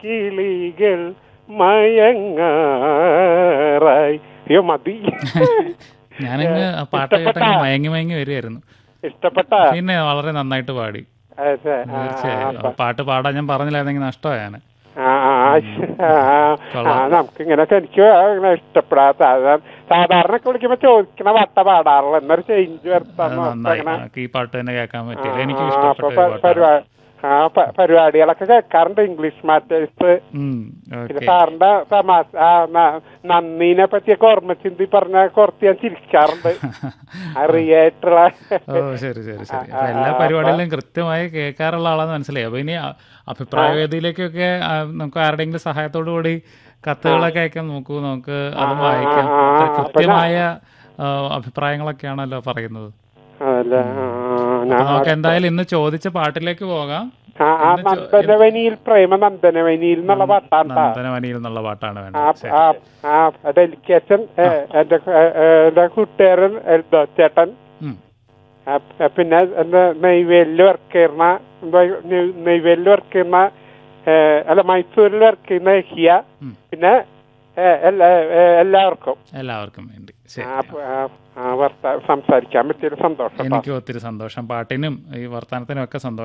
കിളികൾ മയങ്ങാറായി അയ്യോ മതി ഞാനങ്ങ് ആ പാട്ട് കേട്ടങ്ങ് മയങ്ങി മയങ്ങി വരികയായിരുന്നു ഇഷ്ടപ്പെട്ട പിന്നെ വളരെ നന്നായിട്ട് പാടി തീർച്ചയായും ആ പാട്ട് പാടാൻ ഞാൻ പറഞ്ഞില്ലായിരുന്നെങ്കിൽ നഷ്ടമായാണ് നമുക്ക് ഇങ്ങനെയൊക്കെ എനിക്ക് അങ്ങനെ ഇഷ്ടപ്പെടാത്ത അത് സാധാരണ ഒക്കെ വിളിക്കുമ്പോ ചോദിക്കണ വട്ട പാടാറുള്ളൂ എന്നൊരു ചേഞ്ച് അത് വരുത്താൻ നന്നായി എനിക്ക് ഈ പാട്ട് തന്നെ കേൾക്കാൻ പറ്റിയില്ല എനിക്ക് ആ, ഇഷ്ടപ്പെട്ട അപ്പൊ ഒരു പ- പാട്ടാണ് പരിപാ- ആ പ- പരിപാടികളൊക്കെ കേൾക്കാറുണ്ട് ഇംഗ്ലീഷ് മാറ്റേഴ്സ് ഉം, പിന്നെ ഓക്കെ സാറിന്റെ തമാശ ആ, ന- നന്ദീനെ പറ്റിയൊക്കെ ഓർമ്മ ചിന്തി പറഞ്ഞ കുറച്ച് ഞാൻ ചിരിക്കാറുണ്ട് അറിയായിട്ടുള്ള ഓ ശരി ശരി ശരി അപ്പൊ എല്ലാ പരിപാടികളിലും കൃത്യമായി കേൾക്കാറുള്ള ആളാന്ന് മനസ്സിലായി അപ്പൊ ഇനി അ- അഭിപ്രായ വേദിയിലേക്കൊക്കെ ആ, നമുക്ക് ആരുടെയെങ്കിലും സഹായത്തോടു കൂടി കത്തുകളൊക്കെ അയക്കാൻ നോക്കൂ നമുക്ക് അത് വായിക്കാം ആ, ആ, അത്ര അപ്പൊ കൃത്യമായ ആ, അഭിപ്രായങ്ങളൊക്കെയാണല്ലോ പറയുന്നത് അതല്ലേ ആ, ഞാൻ അപ്പൊ നമുക്ക് എന്തായാലും ഇന്ന് ചോദിച്ച പാട്ടിലേക്ക് പോകാം ആ, ആ നന്ദനവനിയിൽ പ്രേമ നന്ദനവനിയിൽ എന്നുള്ള പാട്ടാണ് ട്ടാ. നന്ദനവനിയിൽ നിന്നുള്ള പാട്ടാണ് ആ വേണ്ടത് ശരി. ആ ആ ഡെലിക്കേഷൻ എന്റെ ഏ, ഏ, എന്റെ കൂട്ടുകാരൻ എൽദോ ചേട്ടൻ ഉം. ആ, പ- പിന്നെ എന്താ നെയ്വേലിൽ വർക്ക് ചെയ്യുന്ന നെയ്വേലിൽ വർക്ക് ചെയ്യുന്ന ഏ, അല്ല മൈസൂരിൽ വർക്ക് ചെയ്യുന്ന ഹിയ ഉം. പിന്നെ ഏ, എല്ലാ ഏ, എല്ലാവർക്കും എല്ലാവർക്കും വേണ്ടി ശരി ആ, ആ, ആ, വർത്ത- സംസാരിക്കാൻ പറ്റിയൊരു സന്തോഷം ട്ടാ. എനിക്കും ഒത്തിരി സന്തോഷം പാട്ടിനും ഈ വർത്തമാനത്തിനും ഒക്കെ സന്തോഷം